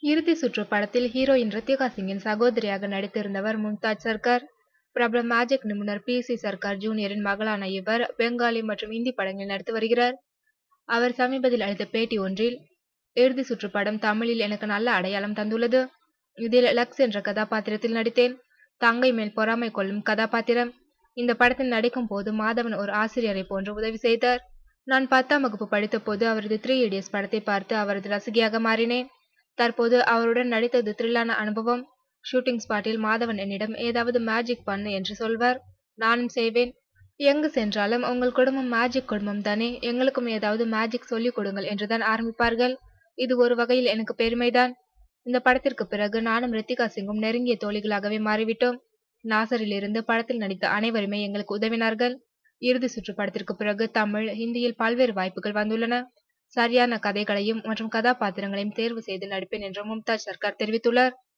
இறுதி சுற்று படத்தில் ஹீரோயின் ரித்திகா சிங்கின் சகோதரியாக நடித்திருந்தவர் மும்தாஜ் சர்க்கார் பிரபல மேஜிக் நிபுணர் பி சி சர்க்கார் ஜூனியரின் மகளான இவர் பெங்காலி மற்றும் இந்தி படங்களில் நடித்து வருகிறார் அவர் சமீபத்தில் அளித்த பேட்டி ஒன்றில் இறுதி சுற்று படம் தமிழில் எனக்கு நல்ல அடையாளம் தந்துள்ளது இதில் லக்ஸ் என்ற கதாபாத்திரத்தில் நடித்தேன் தங்கை மேல் பொறாமை கொள்ளும் கதாபாத்திரம் இந்த படத்தில் நடிக்கும் போது மாதவன் ஒரு ஆசிரியரை போன்று உதவி செய்தார் நான் பத்தாம் வகுப்பு படித்த போது அவரது த்ரீ இடியட்ஸ் படத்தை பார்த்து அவரது ரசிகையாக மாறினேன் தற்போது அவருடன் நடித்தது த்ரில்லான அனுபவம் ஷூட்டிங் ஸ்பாட்டில் மாதவன் என்னிடம் ஏதாவது மேஜிக் பண்ணு என்று சொல்வார் நானும் செய்வேன் எங்கு சென்றாலும் உங்கள் குடும்பம் மேஜிக் குடும்பம் தானே எங்களுக்கும் ஏதாவது மேஜிக் சொல்லிக் கொடுங்கள் என்றுதான் ஆரம்பிப்பார்கள் இது ஒரு வகையில் எனக்கு பெருமைதான் இந்த படத்திற்கு பிறகு நானும் ரித்திகா சிங்கும் நெருங்கிய தோழிகளாகவே மாறிவிட்டோம் நாசரில் இருந்து படத்தில் நடித்த அனைவருமே எங்களுக்கு உதவினார்கள் இறுதி சுற்று படத்திற்கு பிறகு தமிழ் ஹிந்தியில் பல்வேறு வாய்ப்புகள் வந்துள்ளன சரியான கதைகளையும் மற்றும் கதாபாத்திரங்களையும் தேர்வு செய்து நடிப்பேன் என்று மும்தாஜ் சர்க்கார் தெரிவித்துள்ளார்